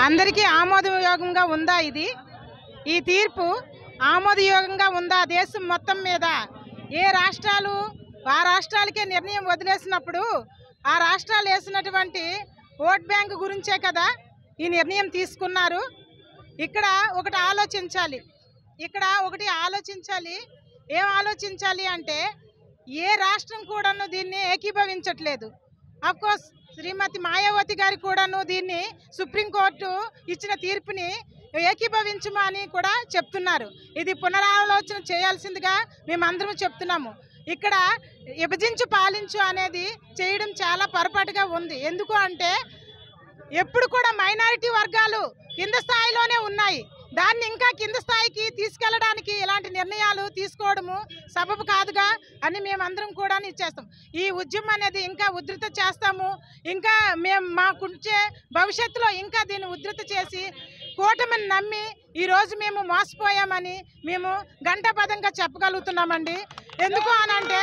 అందరికీ ఆమోదయోగంగా ఉందా ఇది ఈ తీర్పు ఆమోదయోగంగా ఉందా దేశం మొత్తం మీద ఏ రాష్ట్రాలు ఆ రాష్ట్రాలకే నిర్ణయం వదిలేసినప్పుడు ఆ రాష్ట్రాలు వేసినటువంటి ఓట్ బ్యాంక్ గురించే కదా ఈ నిర్ణయం తీసుకున్నారు ఇక్కడ ఒకటి ఆలోచించాలి ఇక్కడ ఒకటి ఆలోచించాలి ఏం ఆలోచించాలి అంటే ఏ రాష్ట్రం కూడాను దీన్ని ఏకీభవించట్లేదు కోర్స్ శ్రీమతి మాయావతి గారు కూడాను దీన్ని సుప్రీంకోర్టు ఇచ్చిన తీర్పుని ఏకీభవించమని కూడా చెప్తున్నారు ఇది పునరాలోచన చేయాల్సిందిగా మేమందరం చెప్తున్నాము ఇక్కడ విభజించు పాలించు అనేది చేయడం చాలా పొరపాటుగా ఉంది ఎందుకు అంటే ఎప్పుడు కూడా మైనారిటీ వర్గాలు కింద స్థాయిలోనే ఉన్నాయి దాన్ని ఇంకా కింద స్థాయికి తీసుకెళ్ళడానికి ఇలాంటి నిర్ణయాలు తీసుకోవడము సబబు కాదుగా అని మేమందరం కూడా ఇచ్చేస్తాం ఈ ఉద్యమం అనేది ఇంకా ఉధృత చేస్తాము ఇంకా మేము మాకుంచే భవిష్యత్తులో ఇంకా దీన్ని ఉధృత చేసి కూటమిని నమ్మి ఈరోజు మేము మోసపోయామని మేము గంటపదంగా చెప్పగలుగుతున్నామండి ఎందుకు అనంటే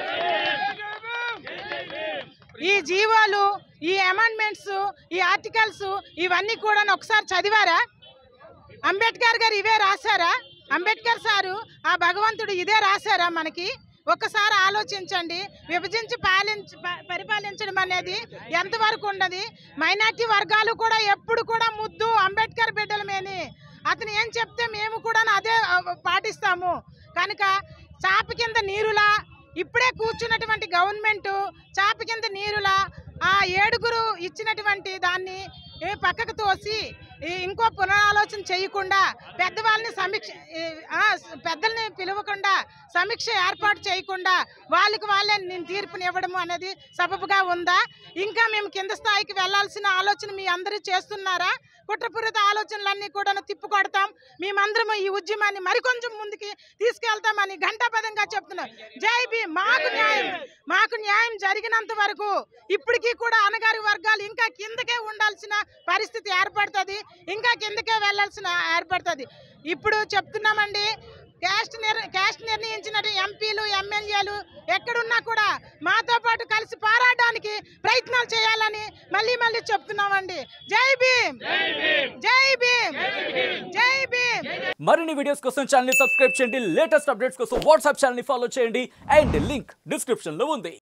ఈ జీవోలు ఈ అమెండ్మెంట్స్ ఈ ఆర్టికల్స్ ఇవన్నీ కూడా ఒకసారి చదివారా అంబేద్కర్ గారు ఇవే రాశారా అంబేద్కర్ సారు ఆ భగవంతుడు ఇదే రాశారా మనకి ఒక్కసారి ఆలోచించండి విభజించి పాలించ ప- పరిపాలించడం అనేది ఎంతవరకు ఉన్నది మైనార్టీ వర్గాలు కూడా ఎప్పుడు కూడా ముద్దు అంబేద్కర్ బిడ్డలమేని అతను ఏం చెప్తే మేము కూడా అదే ఆ, పాటిస్తాము కనుక చాప కింద నీరులా ఇప్పుడే కూర్చున్నటువంటి గవర్నమెంట్ చాప కింద నీరులా ఆ ఏడుగురు ఇచ్చినటువంటి దాన్ని ఏ పక్కకు తోసి ఈ ఇంకో పునరాలోచన చేయకుండా పెద్దవాళ్ళని సమీక్ష ఈ, ఆ, స- పెద్దల్ని పిలవకుండా సమీక్ష ఏర్పాటు చేయకుండా వాళ్ళకి వాళ్ళే నేను తీర్పునివ్వడము అనేది సబబుగా ఉందా ఇంకా మేము కింద స్థాయికి వెళ్ళాల్సిన ఆలోచన మీ అందరూ చేస్తున్నారా కుట్రపూరిత ఆలోచనలన్నీ కూడా తిప్పుకొడతాం మేమందరం ఈ ఉద్యమాన్ని మరికొంచెం ముందుకి తీసుకెళ్తామని ఘంటాపదంగా చెప్తున్నాం జై భీ మాకు న్యాయం మాకు న్యాయం జరిగినంత వరకు ఇప్పటికీ కూడా అనగారి వర్గాలు ఇంకా కిందకే ఉండాల్సిన పరిస్థితి ఏర్పడుతుంది ఇంకా కిందకే వెళ్ళాల్సిన ఏర్పడుతుంది ఇప్పుడు చెప్తున్నామండి క్యాస్ట్ నిర్ క్యాస్ట్ నిర్ణయించిన ఎంపీలు ఎమ్మెల్యేలు ఎక్కడున్నా కూడా మాతో పాటు కలిసి పోరాడడానికి ప్రయత్నాలు చేయాలని మళ్ళీ మళ్ళీ చెప్తున్నామండి జై భీమ్ జై భీమ్ జై భీమ్ మరిన్ని వీడియోస్ కోసం ఛానల్ సబ్స్క్రైబ్ చేయండి లేటెస్ట్ అప్డేట్స్ కోసం వాట్సాప్ ఛానల్ ఫాలో చేయండి అండ్ లింక్ డిస్క్రిప్షన్ లో ఉంది